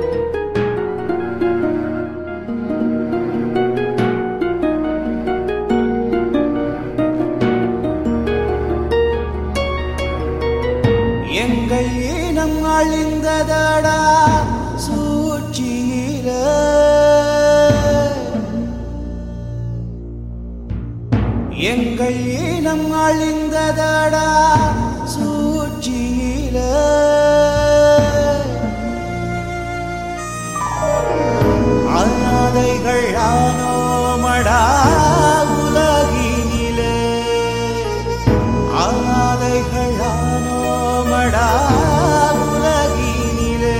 எங்கள் இனம் அழிந்ததடா சூழ்ச்சியில எங்கள் இனம் அழிந்ததடா சூழ்ச்சியில அனாதைகள் ஆனோமடா உலகினிலே அனாதைகள் ஆனோமடா உலகினிலே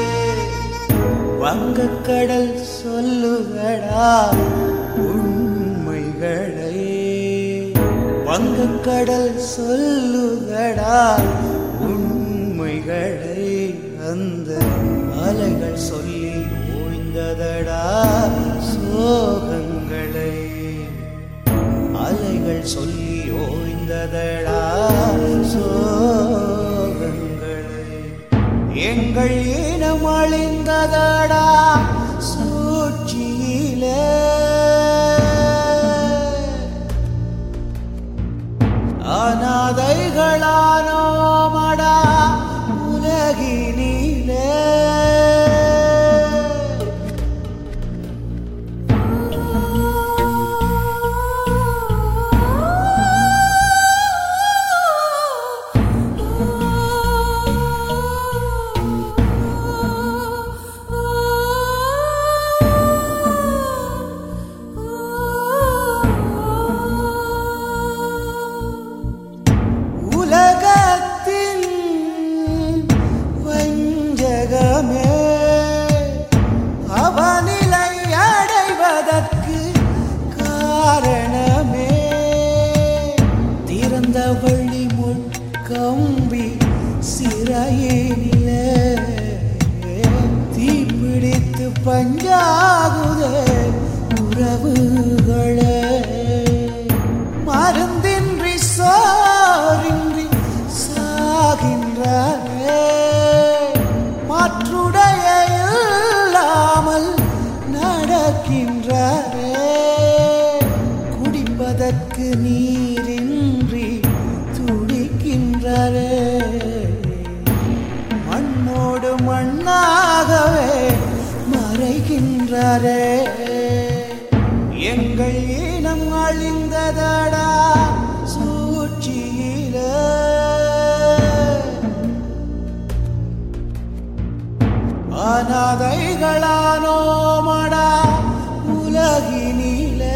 வங்கக்கடல் சொல்லுதடா உண்மைகளை வங்கக்கடல் சொல்லுதடா உண்மைகளை அந்த அலைகள் சொல்லி ஓய்ந்ததடா சோகங்களை அலைகள் சொல்லி ஓய்ந்ததடா சோகங்களை எங்கள் இனம் அழிந்ததடா சூழ்ச்சியிலே அனாதைகளானோமடா உலகினிலே உலகத்தின் வஞ்சகமே அவனிலை அடைவதற்கு காரணமே திறந்த வழி முட்கம்பி சிறையிலே தீப்பிடித்து பஞ்சாகுதே உறவுகளே மருந்தின்றி சோரின்றி சாகின்றாரே மாற்றுடைய இல்லாமல் நடக்கின்றாரே குடிப்பதற்கு நீரின்றி துடிக்கின்றாரே மண்ணோடு மண்ணாகவே மறைகின்றாரே எங்கள் இனம் அழிந்ததடா சூழ்ச்சியில அனாதைகளானோமடா உலகினிலே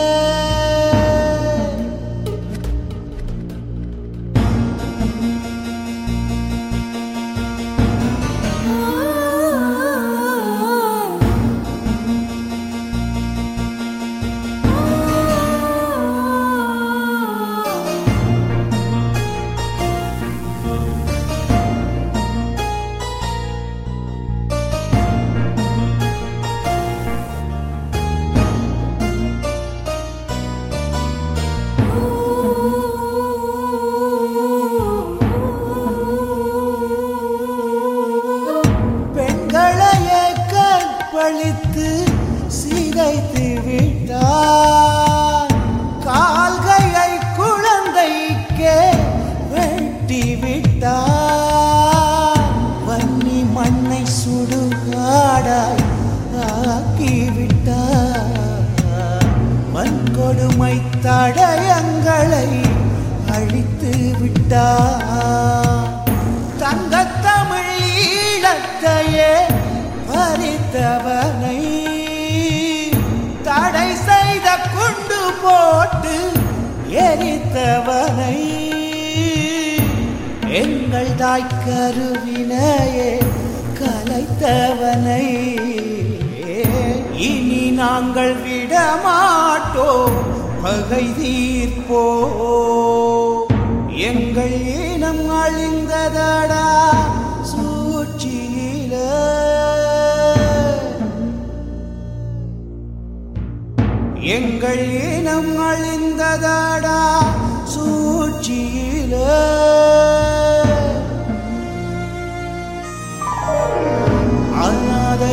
பெண்களையே கற்பழித்து சிதைத்து விட்டார் கால்கையை குழந்தைக்கே வெட்டி விட்டார் வன்னி மண்ணை சுடுகாடாய் ஆக்கிவிட்டார் வன்கொடுமை தடயங்களை அழித்து விட்டார் தங்கத்தமிழ் ஈழத்தையே பறித்தவனை தடை செய்த குண்டு போட்டு எரித்தவனை எங்கள் தாய் கருவினையே கலைத்தவனை இனி நாங்கள் விடமாட்டோம் பகை தீர்ப்போ எங்கள் இனம் அழிந்ததடா சூழ்ச்சியில எங்கள் இனம் அழிந்ததடா சூழ்ச்சியில அனாதை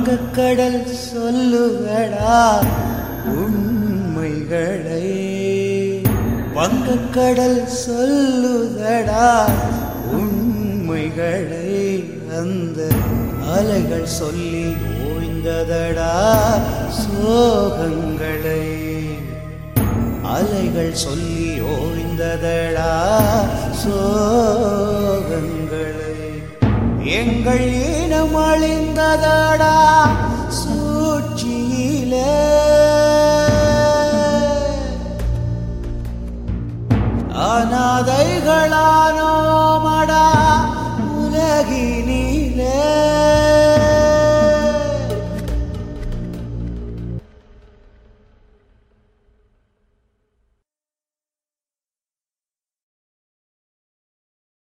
வங்கக்கடல் சொல்லுவடா உண்மைகளை வங்கக்கடல் சொல்லுதடா உண்மைகளை அந்த அலைகள் சொல்லி ஓய்ந்ததடா சோகங்களை அலைகள் சொல்லி ஓய்ந்ததடா சோகங்களை எங்கள் ஈனம் அழிந்ததடா சூழ்ச்சியிலே அநாதைகளான